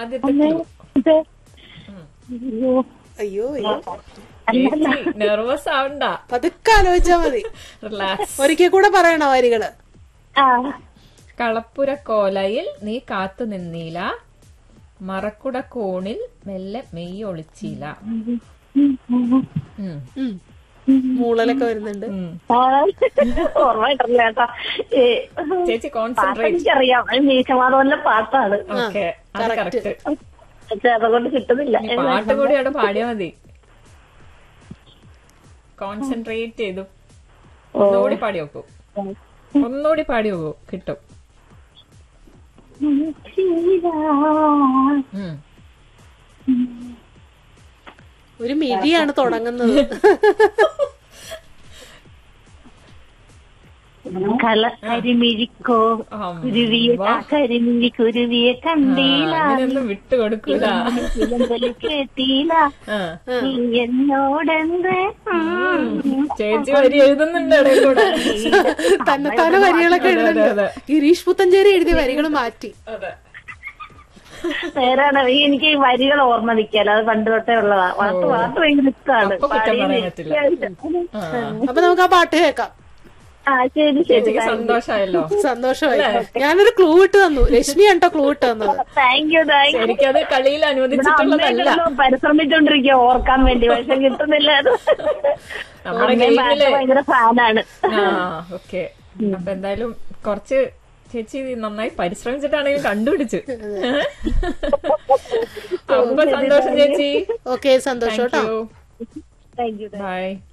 ആദ്യത്തെ clue. ഇത് അയ്യോ അയ്യോ അയ്യോ ചേച്ചി നെർവസ് ആവണ്ട പതുക്കെ ആലോചിച്ചാ മതി റിലാക്സ് ഒരിക്കൽ കൂടെ പറയണോ വരികള് ആ കളപ്പുര കോലയിൽ നീ കാത്തു നിന്നീല മറക്കുട കോണിൽ മെല്ലെ മെയ് ഒളിച്ചീല ഉം, ഉം. മൂളലൊക്കെ വരുന്നുണ്ട് ഉം. ആ, ഓർമ്മയിട്ടില്ല കേട്ടോ ഏ, ചേച്ചി പാട്ട് കോൺസെൻട്രേറ്റ് എനിക്കറിയാം അത് മീശമാധവന്റെ പാട്ടാണ് ഓക്കെ അത് കറക്റ്റ് പക്ഷെ അതുകൊണ്ട് കിട്ടുന്നില്ല പാട്ട് കൂടി അവിടെ പാടിയാ മതി കോൺസെൻട്രേറ്റ് ചെയ്തു ഒന്നുകൂടി പാടി നോക്കൂ ഒന്നുകൂടി പാടി നോക്കൂ കിട്ടും ഉം. ഒരു മിഴിയാണ് തുടങ്ങുന്നത് കള കരിമിഴിക്കോ അം, കുരുവിയെ വാ. കരിമിഴി കുരുവിയെ ആ, കണ്ടീല അങ്ങനെയൊന്നും വിട്ടുകൊടുക്കൂല ചിലമ്പല് കേട്ടീല ആ. നീ എന്നോടെന്ത് ഉം. ചേച്ചി വരി എഴുതുന്നുണ്ട് ഇടയിൽ കൂടെ തന്നെത്താനെ വരികളൊക്കെ അതെ, അതെ, എഴുതുന്നുണ്ട് ഗിരീഷ് പുത്തഞ്ചേരി എഴുതിയ വരികൾ മാറ്റി അതെ നേരാണ് ഈ എനിക്ക് ഈ വരികൾ ഓർമ്മ നിൽക്കാലോ അത് പണ്ട് തൊട്ടേ ഉള്ളതാ പാട്ട് പാട്ട് ഭയങ്കര ഇഷ്ടമാണ് അപ്പൊ കുറ്റം പറയാൻ പറ്റില്ല. ആ. അപ്പൊ നമുക്ക് ആ പാട്ട് കേൾക്കാം ആ ശരി ശരി ചേച്ചിക്ക് സന്തോഷായല്ലോ സന്തോഷമായി ഞാനൊരു ക്ലൂ ഇട്ട് തന്നു രശ്മി കണ്ടോ ക്ലൂ ഇട്ട് തന്നത് താങ്ക് യു താങ്ക് യു ശരിക്കത് കളിയിൽ അനുവദിച്ചിട്ടുള്ളതല്ല പരിശ്രമിച്ചോണ്ടിരിക്കുക ഓർക്കാൻ വേണ്ടി പക്ഷെ കിട്ടുന്നില്ല അത് നമ്മുടെ അമ്മയും പാട്ട് ഗെയിമില് ഭയങ്കര ഫാനാണ് ആ ഓക്കെ അപ്പൊ എന്തായാലും കുറച്ച് ചേച്ചി നന്നായി പരിശ്രമിച്ചിട്ടാണെങ്കിലും കണ്ടുപിടിച്ച് അപ്പൊ സന്തോഷം ചേച്ചി ഓക്കെ സന്തോഷം താങ്ക് കേട്ടോ യു താങ്ക് യു ബൈ